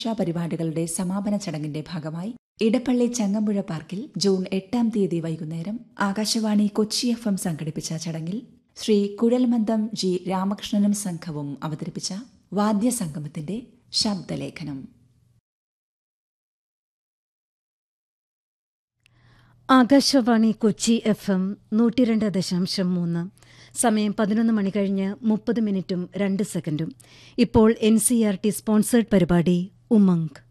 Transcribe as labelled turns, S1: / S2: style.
S1: പരിപാടികളുടെ സമാപന ചടങ്ങിന്റെ ഭാഗമായി ഇടപ്പള്ളി ചങ്ങമ്പുഴ പാർക്കിൽ ജൂൺ എട്ടാം തീയതി വൈകുന്നേരം ആകാശവാണി കൊച്ചി എഫ് എം സംഘടിപ്പിച്ച ചടങ്ങിൽ ശ്രീ കുഴൽമന്ദം ജി രാമകൃഷ്ണനും സംഘവും അവതരിപ്പിച്ച വാദ്യസംഗമത്തിന്റെ ശബ്ദലേഖനം
S2: ആകാശവാണി കൊച്ചി എഫ് എം നൂറ്റിരണ്ട് ദശാംശം മൂന്ന് സമയം പതിനൊന്ന് മണി കഴിഞ്ഞ് മുപ്പത് മിനിറ്റും രണ്ട് സെക്കൻഡും ഇപ്പോൾ N C R T sponsored പരിപാടി ഉമംഗ്